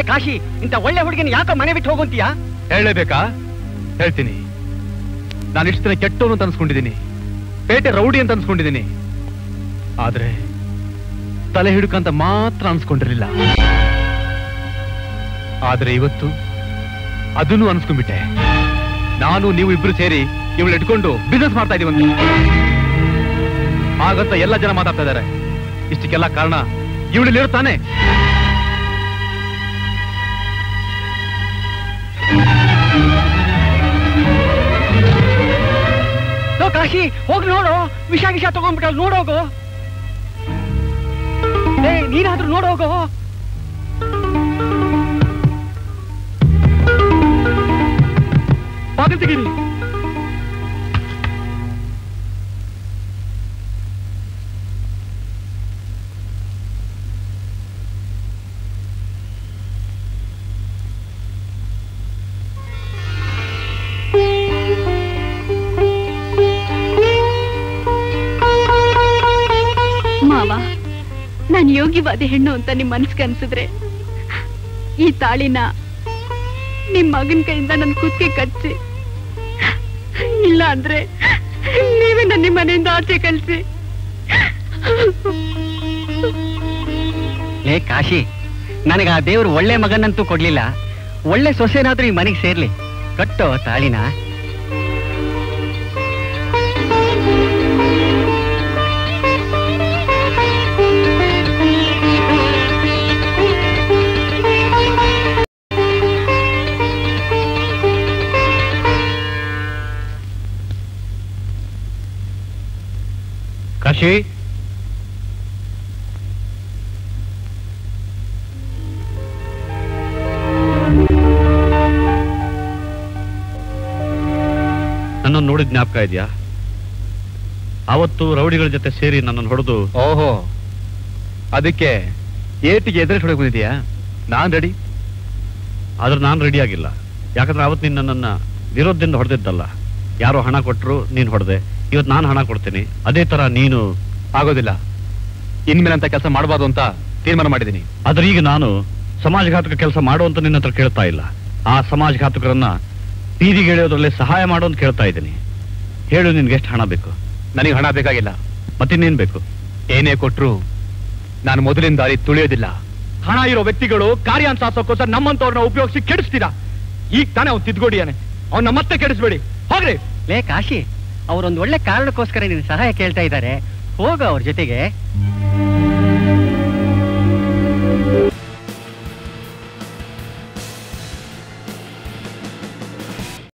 ಲೇ ಕಾಶಿ ಇಂಥ ಒಳ್ಳೆ ಹುಡುಗಿನ ಯಾಕೋ ಮನೆ ಬಿಟ್ಟು ಹೋಗುಂತೀಯಾ ಹೇಳಲೇಬೇಕಾ ಹೇಳ್ತೀನಿ ನಾನು ಇಷ್ಟು ದಿನ ಕೆಟ್ಟವನು ಅಂತ ಅನ್ಸ್ಕೊಂಡಿದ್ದೀನಿ ಪೇಟೆ ರೌಡಿ ಅಂತ ಅನ್ಸ್ಕೊಂಡಿದ್ದೀನಿ ಆದ್ರೆ ತಲೆ ಹಿಡುಕಂತ ಮಾತ್ರ ಅನ್ಸ್ಕೊಂಡಿರ್ಲಿಲ್ಲ ಆದ್ರೆ ಇವತ್ತು ಅದನ್ನು ಅನ್ಸ್ಕೊಂಡ್ಬಿಟ್ಟೆ ನಾನು ನೀವು ಇಬ್ರು ಸೇರಿ ಇವಳು ಇಟ್ಕೊಂಡು ಬಿಸ್ನೆಸ್ ಮಾಡ್ತಾ ಇದೀವಂತ ಹಾಗಂತ ಎಲ್ಲ ಜನ ಮಾತಾಡ್ತಾ ಇದ್ದಾರೆ ಇಷ್ಟಕ್ಕೆಲ್ಲ ಕಾರಣ ಇವಳಲ್ಲಿ ಇರುತ್ತಾನೆ ಲೋ ಕಾಶಿ ಹೋಗಿ ನೋಡು ವಿಷ ವಿಷ ತಗೊಂಡ್ಬಿಟ್ಟ ನೋಡೋಗು ಏ ನೀನಾದ್ರೂ ನೋಡೋಗು ಬಾಗಿಲು ತೆಗೀರಿ ಮಾವ ನಾನು ಯೋಗ್ಯವಾದ ಹೆಣ್ಣು ಅಂತ ನಿಮ್ ಮನ್ಸ್ಗೆ ಅನ್ಸಿದ್ರೆ ಈ ತಾಳಿನ ನಿಮ್ ಮಗನ್ ಕೈಯಿಂದ ನನ್ ಕುತ್ತಿಗೆ ಕಚ್ಚಿ ಇಲ್ಲ ಅಂದ್ರೆ ನೀವೇ ನನ್ನ ನಿಮ್ಮ ಮನೆಯಿಂದ ಆಚೆ ಕಳ್ಸಿ ಲೇ ಕಾಶಿ ನನಗೆ ಆ ದೇವ್ರು ಒಳ್ಳೆ ಮಗನಂತೂ ಕೊಡ್ಲಿಲ್ಲ ಒಳ್ಳೆ ಸೊಸೆನಾದ್ರೂ ಈ ಮನೆಗೆ ಸೇರ್ಲಿ ಕಟ್ಟೋ ತಾಳಿನ ಕಾಶಿ ನನ್ನನ್ನು ನೋಡಿದ ಜ್ಞಾಪಕ ಇದೆಯಾ ಅವತ್ತು ರೌಡಿಗಳ ಜೊತೆ ಸೇರಿ ನನ್ನನ್ನು ಹೊಡೆದು ಓಹೋ ಅದಕ್ಕೆ ಏಟಿಗೆ ಎದುರು ಹೊಡಕ್ ಬಂದಿದ್ಯಾ ನಾನ್ ರೆಡಿ ಆದ್ರೆ ನಾನು ರೆಡಿ ಆಗಿಲ್ಲ ಯಾಕಂದ್ರೆ ಅವತ್ತು ನೀನು ನನ್ನನ್ನ ವಿರೋಧದಿಂದ ಹೊಡೆದಿದ್ದಲ್ಲ ಯಾರೋ ಹಣ ಕೊಟ್ಟರು ನೀನು ಹೊಡೆದೆ ಇವತ್ತು ನಾನು ಹಣ ಕೊಡ್ತೀನಿ ಅದೇ ತರ ನೀನು ಆಗೋದಿಲ್ಲ ಇನ್ಮೇಲೆ ಅಂತ ಕೆಲಸ ಮಾಡಬಾರ್ದು ಅಂತ ತೀರ್ಮಾನ ಮಾಡಿದ್ದೀನಿ ಆದ್ರೆ ಈಗ ನಾನು ಸಮಾಜಘಾತಕ ಕೆಲಸ ಮಾಡು ಅಂತ ನಿನ್ನ ಹತ್ರ ಕೇಳ್ತಾ ಇಲ್ಲ ಆ ಸಮಾಜಘಾತಕರನ್ನ ಬೀದಿಗೆ ಎಳೆಯೋದ್ರಲ್ಲಿ ಸಹಾಯ ಮಾಡು ಅಂತ ಕೇಳ್ತಾ ಇದ್ದೀನಿ ಹೇಳು ನಿನ್ಗೆ ಎಷ್ಟು ಹಣ ಬೇಕು ನನಗೆ ಹಣ ಬೇಕಾಗಿಲ್ಲ ಮತ್ತಿನ್ನೇನ್ ಬೇಕು ಏನೇ ಕೊಟ್ರು ನಾನು ಮೊದಲಿನ ದಾರಿ ತುಳಿಯೋದಿಲ್ಲ ಹಣ ಇರೋ ವ್ಯಕ್ತಿಗಳು ಕಾರ್ಯ ಅಂತ ಸಾಧಿಸೋಕ್ಕೋಸ್ಕರ ನಮ್ಮಂತವ್ರನ್ನ ಉಪಯೋಗಿಸಿ ಕೆಡಿಸ್ತೀರಾ ಈಗ ತಾನೇ ಅವ್ನು ತಿದ್ಗೋಡಿಯಾನೆ ಅವ್ನ ಮತ್ತೆ ಕೆಡಿಸ್ಬೇಡಿ ಹೋಗ್ರಿ ಲೇ ಕಾಶಿ ಅವರೊಂದು ಒಳ್ಳೆ ಕಾರಣಕ್ಕೋಸ್ಕರ ನಿನ್ನ ಸಹಾಯ ಕೇಳ್ತಾ ಇದ್ದಾರೆ ಹೋಗು ಅವ್ರ ಜೊತೆಗೆ